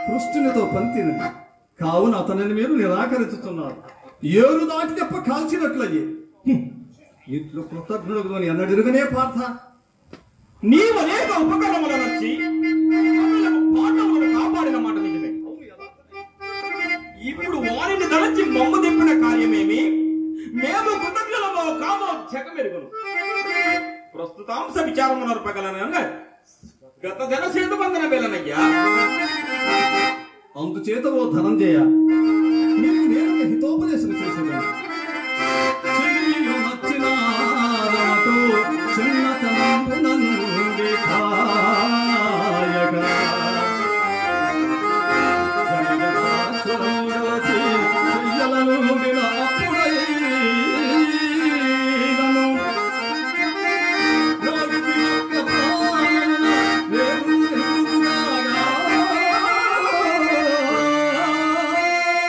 కృష్ణునితో పంతినది కావున అతనిని మీరు నిరాకరించుతున్నారు ఏరు దాటి తెప్ప కాల్చినట్లయ్యే హ్మ్. ఇట్లు కృతజ్ఞుడు అని ఎన్నడిరుగనే పార్థ నీవు అనేక ఉపకరణముల వచ్చి పాండవులను కాపాడిన మాట నిజమే ఇప్పుడు వారిని తలచి మమ్ము తెప్పిన కార్యమేమి మేము కృతజ్ఞులమో కామో జగమెరుగును ప్రస్తుతాంశ విచారము నరపగలనగా గత జనసేతు బంధన వేలనయ్యా అందుచేత ఓ ధనంజయ నీకు నేను ఒక హితోపదేశం చేసేదాన్ని చెలియు నచ్చిన రమతో చిన్నతనంబు నుండి కాయగా. జనగదాసురుడవచి చెయ్యలనుడిన అప్పుడైనను రాగితి యొక్క ప్రాణమున నేను ఎదుగుగాగా.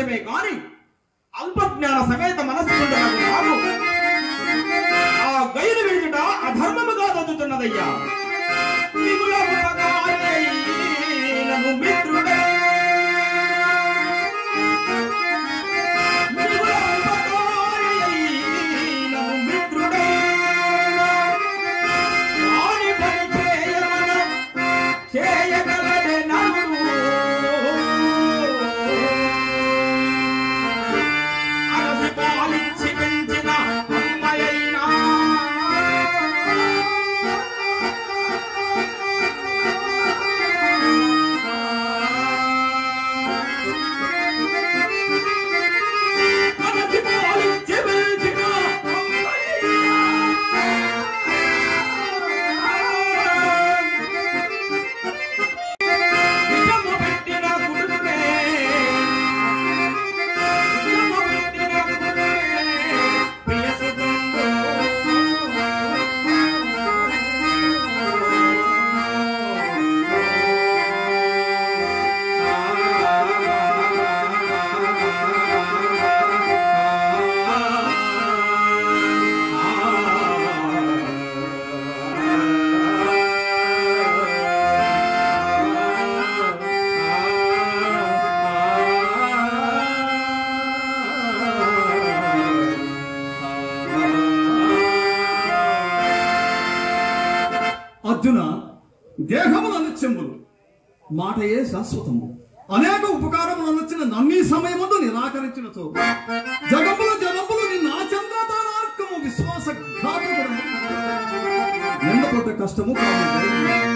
నిజమే కాని అల్పజ్ఞాన సమేత మనస్సు నుండి నాకు నాకు ఆ గైలు విడుచుట అధర్మముగా దొద్దుతున్నదయ్యా మిగులముపకారైనను మిత్రుడే. మిగులముపకారైనను మిత్రుడే. కాని పని చేయమన చేయగలడే నరుడు. అరసి పాలించి పెంచిన అమ్మయైనా అరసి పాలించి పెంచిన అమ్మయైనా విషము పెట్టిన గురుడే విషము పెట్టిన గురుడే ప్రియసుతుందో అర్జున దేహములు అనిత్యములు మాటయే శాశ్వతము అనేక ఉపకారములు అనొచ్చిన నమ్మీ సమయమందు నిరాకరించినతో జగముల జనములు నిన్న చంద్రతారార్కము విశ్వాస ఘాతకుడము ఎండపడ్డ కష్టము కాదు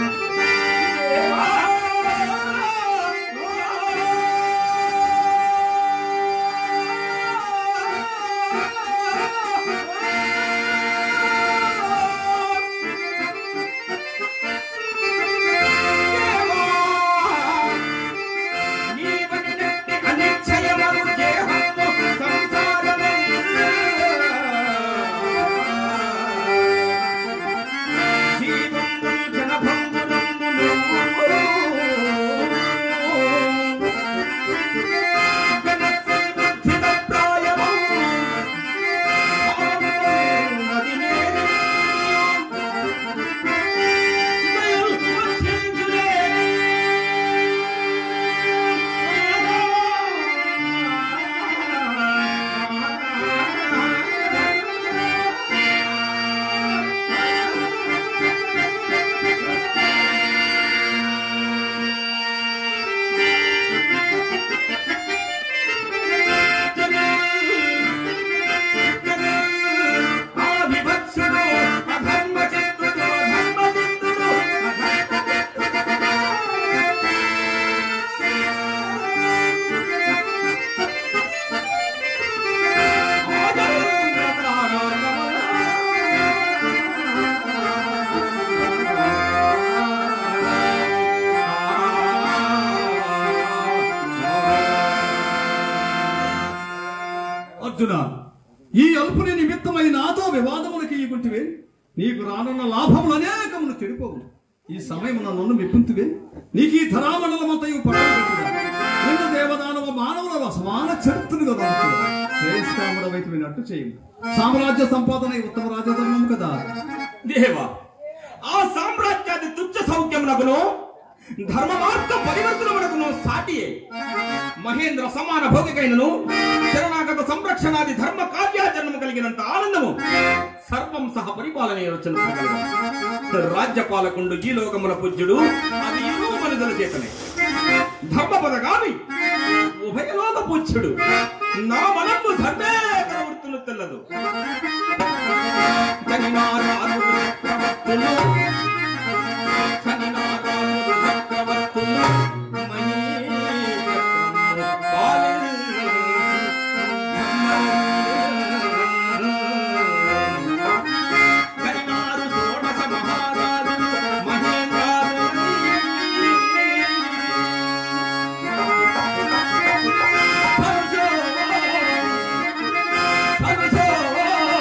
ఆవిభత్సుడు అధర్మచిత్తుడు అధర్మచిత్తుడు అర్జున ఈ అల్పుని నిమిత్తమై నాతో వివాదములకి ఇగుంటివే నీకు రానున్న లాభములు అనేకములు చెడిపోవు ఈ సమయం నన్ను మెప్పింతువే నీకు ఈ ధరామండలమంతయు పట్టబెట్టుగా నిన్ను దేవదానవ మానవుల సమాన చరిత్రగా శ్రేష్ఠాముడ వైపు వినట్టు చేయము సామ్రాజ్య సంపాదన ఈ ఉత్తమ రాజధర్మం కదా దేవా ఆ సామ్రాజ్యాది తుచ్చ సౌఖ్యమునకును ధర్మ మార్గ పరివర్తనమునకును సాటియే మహేంద్ర సమాన భోగికైనను శరణాగత సంరక్షణాది ధర్మ కార్యాచరణము కలిగినంత ఆనందము సర్వం సహ పరిపాలన యోచన రాజ్యపాలకుండు ఈ లోకముల పూజ్యుడు అది ఇరు మనుషుల చేతనే ధర్మ పదగామి ఉభయలోక పూజ్యుడు నా మనము ధర్మేతర వృత్తులు తెల్లదు జనిమారాజు చక్రవర్తులు శనినారాజు చక్రవర్తులు మహేశ్వరము పాలించి కరినారు షోడశ మహారాజులు మహేంద్రాదులు పరశో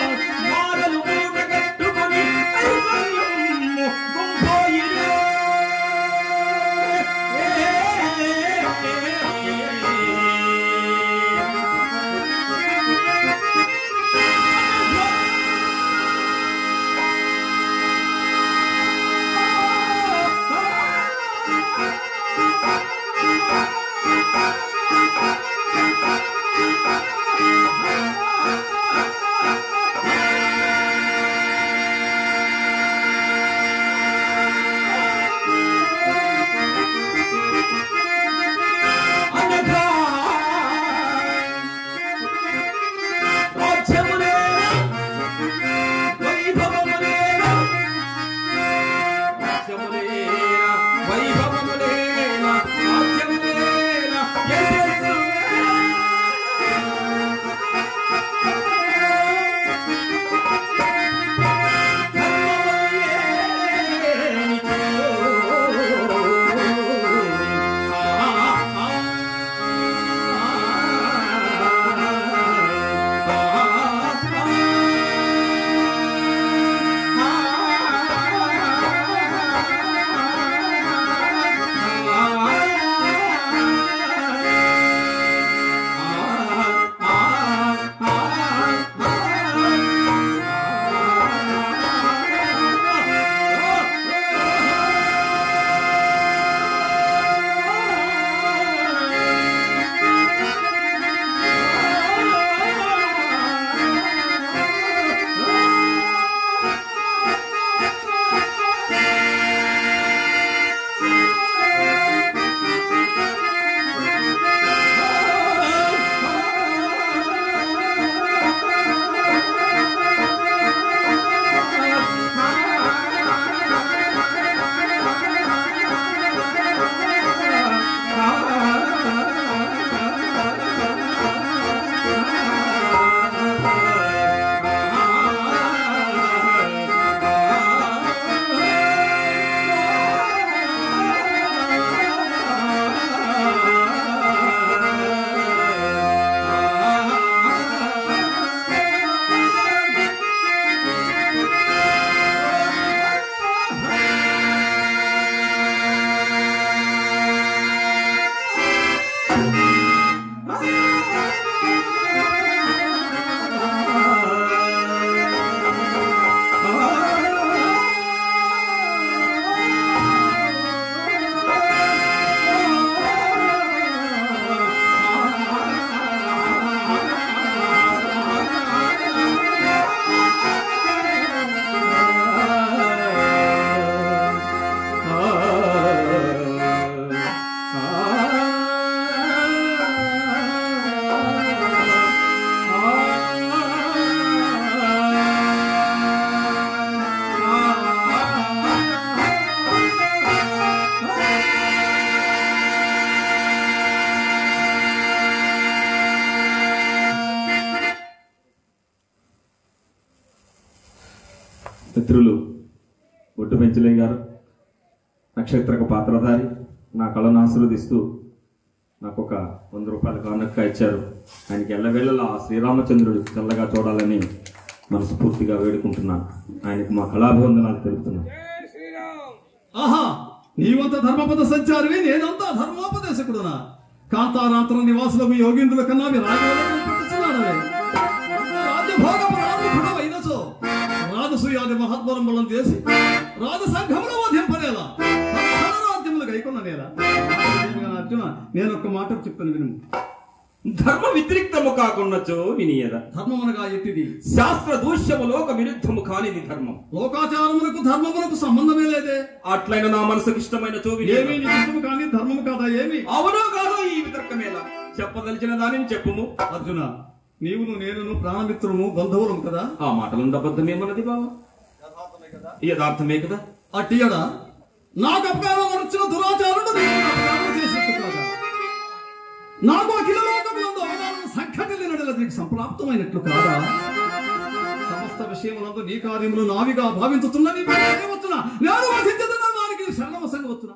మిత్రులు ఒట్టు పెంచలే గారు నక్షత్రక పాత్రధారి నా కళను ఆశీర్వదిస్తూ నాకు ఒక వంద రూపాయల కానుక ఇచ్చారు ఆయనకి ఎల్లవేళలా ఆ శ్రీరామచంద్రుడు చల్లగా చూడాలని మనస్ఫూర్తిగా వేడుకుంటున్నాను ఆయనకు మా కళాభివందనాలు తెలుపుతున్నాను ఆహా నీవంత ధర్మపద సంచారివి నేనంతా ధర్మోపదేశకుడునా కాంతారాంతర నివాసులకు యోగీంద్రుల కన్నా విరాజున్నాడవే రాజ్యభోగము రాజుడవైనచో రాజసూయాది మహద్వరములను చేసి రాజసంఘమును వధింపనేలా రాజ్యములు గైకొన్న నేల అర్జున నేను ఒక మాట చెప్తాను విను ధర్మ వ్యతిరిక్తము కాకున్నచో వినియద ధర్మమునగా ఎట్టిది శాస్త్ర దూష్యము లోక విరుద్ధము కానిది ధర్మం లోకాచారములకు ధర్మములకు సంబంధమే లేదే అట్లైన నా మనసుకు ఇష్టమైన చోవి ఏమి నీ ఇష్టము కానీ ధర్మము కాదా ఏమి అవునో కాదో ఈ వితర్కమేలా చెప్పదలిచిన దానిని చెప్పుము అర్జున నీవును నేనును ప్రాణమిత్రుము బంధువులము కదా ఆ మాటలందు అబద్ధమేమన్నది బావ యథార్థమే కదా అట్టియడా నాకు అపకారం వచ్చిన దురాచారుడు నీకు అపకారం చేసినట్టు కాదా నాకు అఖిల లోకములందు అవమానం సంఘటన నడల నీకు సంప్రాప్తమైనట్లు కాదా సమస్త విషయములందు నీ కార్యములు నావిగా భావించుతున్న నీ వచ్చున నేను వధించదన్న వారికి శరణవసంగా వచ్చున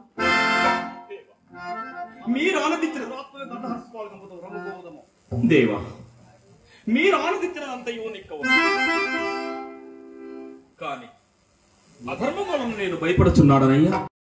మీరు ఆనందించిన దేవా మీరు ఆనందించినదంతయు నిక్కవు కానీ అధర్మం వలన నేను భయపడుచున్నాడనయ్యా